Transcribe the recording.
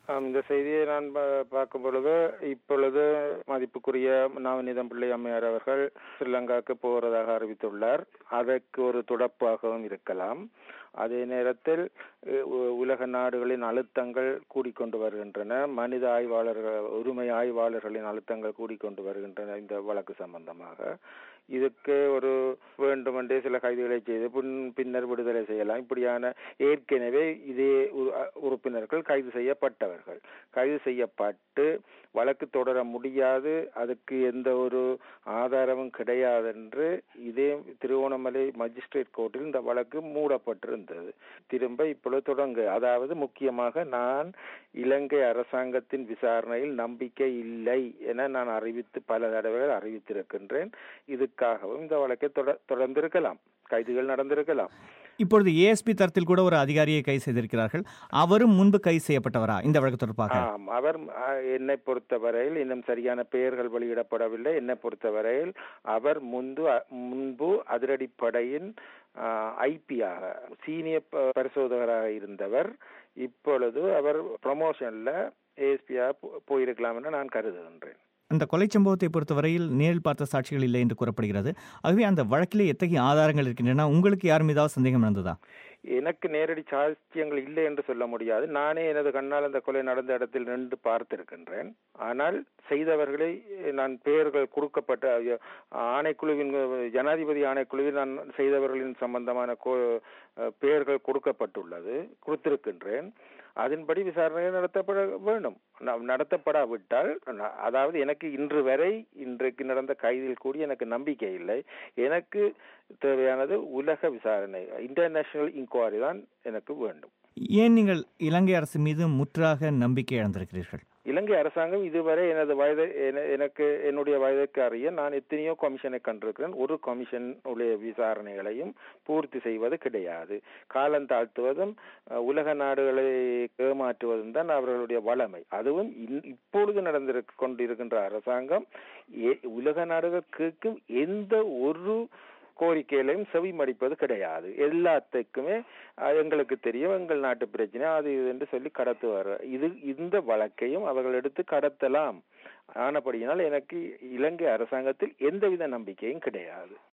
ஆம், இந்த செய்தியை நான் பா- பார்க்கும் பொழுது இப்பொழுது மதிப்புக்குரிய நவநீதம் பிள்ளை அம்மையார் அவர்கள் ஸ்ரீலங்காவுக்கு போகிறதாக அறிவித்துள்ளார் அதற்கு ஒரு தொடப்பாகவும் இருக்கலாம் அதே நேரத்தில் அஹ், உ- உலக நாடுகளின் அழுத்தங்கள் கூடிக்கொண்டு வருகின்றன மனித ஆய்வாளர்கள் உரிமை ஆய்வாளர்களின் அழுத்தங்கள் கூடிக்கொண்டு வருகின்றன இந்த வழக்கு சம்பந்தமாக இதுக்கு ஒரு வேண்டுமென்றே சில கைதுகளை செய்து பின் பின்னர் விடுதலை செய்யலாம் இப்படியான ஏற்கனவே இதே உ- அ- உறுப்பினர்கள் கைது செய்யப்பட்டவர்கள் கைது செய்யப்பட்டு வழக்கு தொடர முடியாது அதுக்கு எந்த ஒரு ஆதாரமும் கிடையாது என்று இதே திருவோணமலை மஜிஸ்ட்ரேட் கோர்ட்டில் இந்த வழக்கு மூடப்பட்டிருந்தது திரும்ப இப்பொழுது தொடங்க அதாவது முக்கியமாக நான் இலங்கை அரசாங்கத்தின் விசாரணையில் நம்பிக்கை இல்லை என நான் அறிவித்து பல தடவைகள் அறிவித்திருக்கின்றேன் இதுக்காகவும் இந்த வழக்கை தொட- தொடர்ந்திருக்கலாம் கைதுகள் நடந்திருக்கலாம் இப்பொழுது ஏஎஸ்பி தரத்தில் கூட ஒரு அதிகாரியை கைது செய்திருக்கிறார்கள் அவரும் முன்பு கைது செய்யப்பட்டவரா இந்த வழக்கு தொடர்பாக ஆம் அவர் அ, என்னை பொறுத்தவரையில் இன்னும் சரியான பெயர்கள் வெளியிடப்படவில்லை என்னை பொறுத்தவரையில் அவர் முன்பு அ, முன்பு அதிரடிப்படையின் ஐபியாக சீனியர் ப- பரிசோதகராக இருந்தவர் இப்பொழுது அவர் ப்ரமோஷன்ல ஏஎஸ்பியாக போயிருக்கலாம் என நான் கருதுகின்றேன் அந்த கொலை சம்பவத்தை பொறுத்தவரையில் நேரில் பார்த்த சாட்சிகள் இல்லை என்று கூறப்படுகிறது ஆகவே அந்த வழக்கிலே எத்தகைய ஆதாரங்கள் இருக்கின்றன உங்களுக்கு யார் மீதாவது சந்தேகம் இருந்ததா எனக்கு நேரடி சாட்சியங்கள் இல்லை என்று சொல்ல முடியாது நானே எனது கண்ணால் அந்த கொலை நடந்த இடத்தில் நின்று பார்த்திருக்கின்றேன் ஆனால் செய்தவர்களை நான் பெயர்கள் கொடுக்கப்பட்ட அஹ், ஆணைக்குழுவின் ஜனாதிபதி ஆணைக்குழுவில் நான் செய்தவர்களின் சம்பந்தமான கோ- அஹ், பெயர்கள் கொடுக்கப்பட்டுள்ளது கொடுத்திருக்கின்றேன் அதன்படி விசாரணை நடத்தப்பட வேண்டும் ந- நடத்தப்படாவிட்டால் ந- அதாவது எனக்கு இன்று வரை இன்றைக்கு நடந்த கைதில் கூடி எனக்கு நம்பிக்கை இல்லை எனக்கு தேவையானது உலக விசாரணை இன்டர்நேஷனல் இன்கொயரி தான் எனக்கு வேண்டும் ஏன் நீங்கள் இலங்கை அரசு மீது முற்றாக நம்பிக்கை இழந்திருக்கிறீர்கள் இலங்கை அரசாங்கம் இதுவரை எனது வயது என- எனக்கு என்னுடைய வயதுக்கு அறிய நான் எத்தனையோ கமிஷனை கண்டிருக்கிறேன் ஒரு கமிஷன் உடைய விசாரணைகளையும் பூர்த்தி செய்வது கிடையாது காலம் தாழ்த்துவதும் அஹ், உலக நாடுகளை ஏமாற்றுவதும் தான் அவர்களுடைய வளமை அதுவும் இன்- இப்பொழுது நடந்திருக்க கொண்டிருக்கின்ற அரசாங்கம் எ- உலக நாடுகள் கேட்கும் எந்த ஒரு கோரிக்கைகளையும் செவி மடிப்பது கிடையாது எல்லாத்துக்குமே அஹ், எங்களுக்கு தெரியும் எங்கள் நாட்டு பிரச்சனை அது இது என்று சொல்லி கடத்துவார் இது இந்த வழக்கையும் அவர்கள் எடுத்து கடத்தலாம் ஆனபடியினால் எனக்கு இலங்கை அரசாங்கத்தில் எந்தவித நம்பிக்கையும் கிடையாது